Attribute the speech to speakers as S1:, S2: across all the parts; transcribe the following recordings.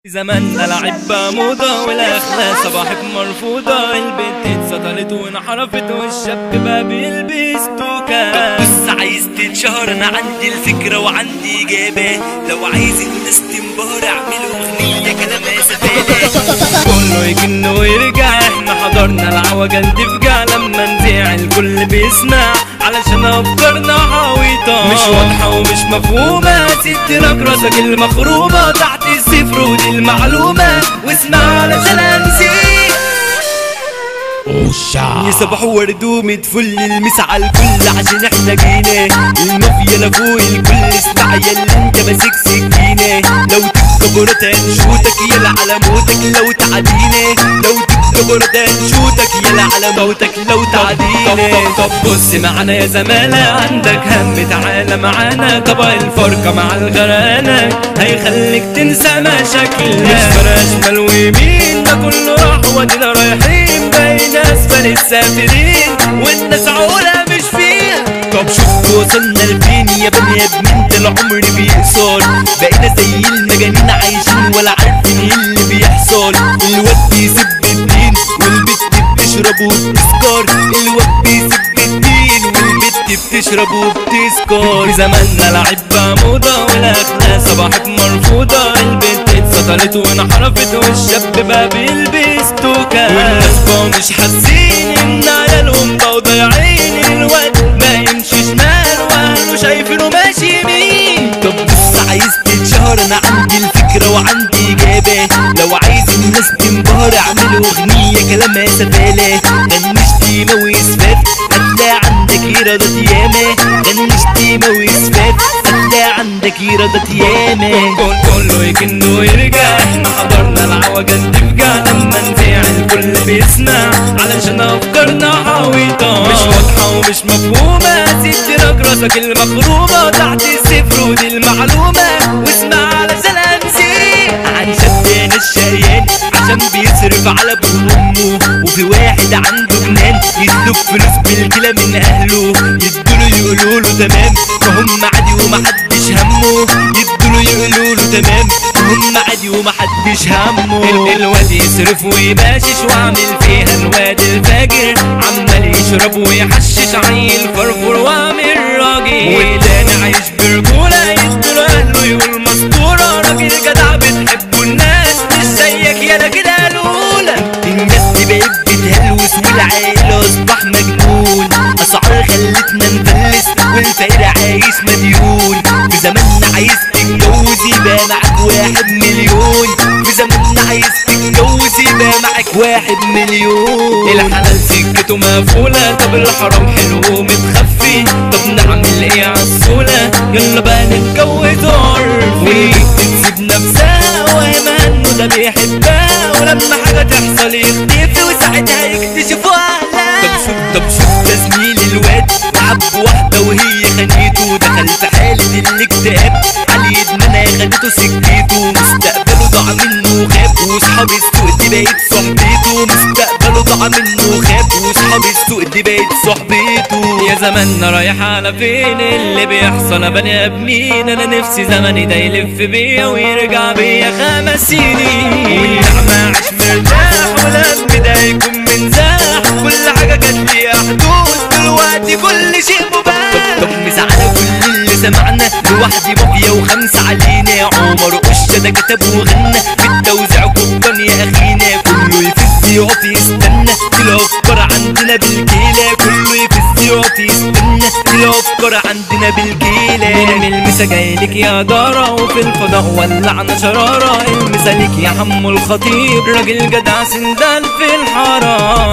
S1: زماننا العبة موضة والأخلاق صباحك مرفوضة البنت اتسطلت وانحرفت والشاب بقى بيلبس توكة
S2: بص عايز تتشهر انا عندي الفكرة وعندي اجابة لو عايز الناس تنبهر اعملوا اغنية كلامها سفالة
S1: كله يجن ويرجع احنا حضرنا العوجل تفجع لما نذيع الكل بيسمع علشان افكارنا حويطة مش واضحة ومش مفهومة ست لك راسك المخرومة تحت الصفر ودي المعلومة واسمع علشان انسيك
S2: يصبحوا ورد ومتفل المس على الكل عشان احنا جينا المافيا لفوق الكل اسمع يلا انت ماسك سكينة لو تكبرت هنشوتك يلا على موتك لو تعدينا لو تكبرت هنشوتك يلا على موتك لو تعدينا
S1: طب بص معانا يا زمالة عندك هم تعالى معانا طبق الفرقة مع الغرانة هيخليك تنسى مشاكلنا مش فرق شمال ويمين ده كله راح ودينا رايحين بين اسفل السافرين والناس عقولها مش فيها
S2: طب شوف وصلنا لفين يا بني ادمين ده العمر بيقصر بقينا زي المجانين عايشين ولا عارفين ايه اللي بيحصل الواد بيسب الدين والبت بتشرب وبتسكر الواد بيسب الدين والبت بتشرب وبتسكر
S1: في زماننا العبة موضة والأخلاق صباحك مرفوضة البنت اتسطلت وانحرفت والشاب بقى بيلبس توكة والناس بقوا مش حاسين إن عيالهم بقوا ضايعين الواد ما يمشي شمال وأهله شايفينه ماشي يمين
S2: طب بص عايز تتشهر انا عندي الفكرة وعندي اجابة لو عايز الناس تنبهر اعملوا اغنية كلامها سفالة غني شتيمة واسفاف هتلاقي عندك ايرادات ياما غني شتيمة واسفاف هتلاقي عندك ايرادات ياما
S1: كل كله يجن ويرجع احنا حضرنا العوجل تفجع لما نذيع الكل بيسمع علشان افكارنا حويطة مش واضحة ومش مفهومة سيب لك راسك المخرومة تحت الصفر ودي المعلومة واسمع علشان امسيك
S2: عن شاب ناس شقيان عشان بيصرف على ابوه وامه وفي واحد عنده جنان يسلب فلوس بالكلى من اهله يدوله يقولوا له تمام فهم عادي ومحدش همه يدوله يقولوا له تمام فهم عادي ومحدش
S1: ال-
S2: همه
S1: الواد يصرف ويباشش واعمل فيها الواد الفاجر عمال يشرب ويحشش عيل فرفور وعامل راجل والتاني عايش برجولة يدور اهله يقول مسطورة راجل جدع بتحبه الناس مش زيك يالا كده الاولى
S2: الناس دي بقت بتهلوس والعيلة اصبح مجنون اسعار خلتنا نفلس والفقير عايش مديون في زماننا عايز تتجوز يبقى معاك واحد مليون في زماننا عايز تتجوز يبقى معاك واحد مليون
S1: الحلال سكته مقفولة طب الحرام حلو ومتخفي طب نعمل ايه عالسولة يلا بقى نتجوز عرفي تسيب نفسها وهم انه ده بيحبها ولما حاجة تحصل يختفي وساعتها يكتشفوا
S2: طب
S1: اهلها
S2: شوف طب شوف تزميل الواد لعب واحدة وهي خانيته دخل في حالة الاكتئاب علي ادمانها خدته سكته مستقبله ضاع منه خاب وصحاب السوق دي بقت صحبته مستقبله ضاع منه خاب وصحاب السوق دي بقت صحبته
S1: يا زماننا رايح على فين اللي بيحصل انا بني ادمين انا نفسي زمني ده يلف بيا ويرجع بيا خمس سنين والنعمة عاش مرتاح والهم ده يكون منزاح كل حاجة كانت ليها حدود دلوقتي كل شيء مباح
S2: طب مزعلة كل اللي سمعنا لوحدي مافيا وخمسة علينا عمر قشة ده كتب وغنى في التوزيع كبان يا أخينا كله يفز يقف يستنى دي الأفكار عندنا بالكيلة كله يفز يقف يستنى دي الأفكار عندنا بالكيلة
S1: من المسا جايلك يا دارة وفي الفضاء ولعنا شرارة المسا ليك يا حمو الخطيب راجل جدع سندال في الحارة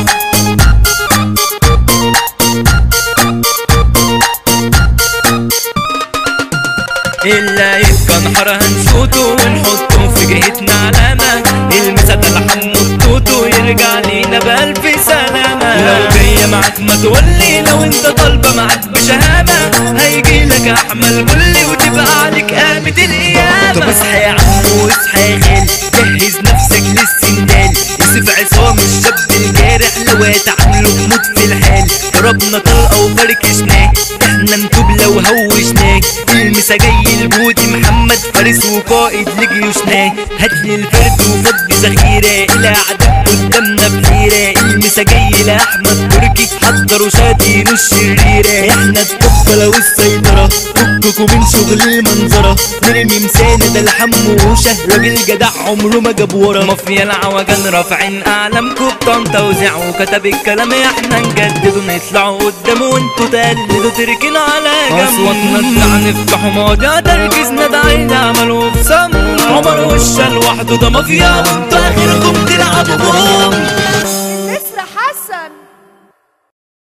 S1: إلا يبقى نحر هنشوته ونحطه في جهتنا علامة المسا ده لحمه التوتو يرجع لينا بألف سلامة لو جاية معاك ما تقولي لو انت طالبة معاك بشهامة هيجي لك أحمل بلي وتبقى عليك قامة
S2: طب
S1: القيامة
S2: اصحى يا عم واصحى يا خال جهز نفسك للسندال يوسف عصام الشاب الجارح لو هتعامله بموت في الحال ضربنا طلقه وفركشناه احنا نتوب لو هوشناه المسا جاي البودي محمد فارس وقائد لجيوشنا هاتلي الفرد وفضي ذخيرة الى عدد قدامنا بحيرة المسا جاي لاحمد تركي حضروا شادين الشريرة احنا الطفلة والسيطرة فككوا من شغل المنظرة نرمي مساند الحموشة راجل جدع عمره ما جاب ورا
S1: مافيا العوجان رافعين اعلامكم بطن توزيع وكتب الكلام احنا نجدد ونطلعوا قدام وانتوا تقلدوا تركنا على جنب اصواتنا نطلع نفتحوا مواضيع تركيزنا ده عين عمل وبصم عمر وشة لوحده ده مافيا وانتوا اخركم تلعبوا بوم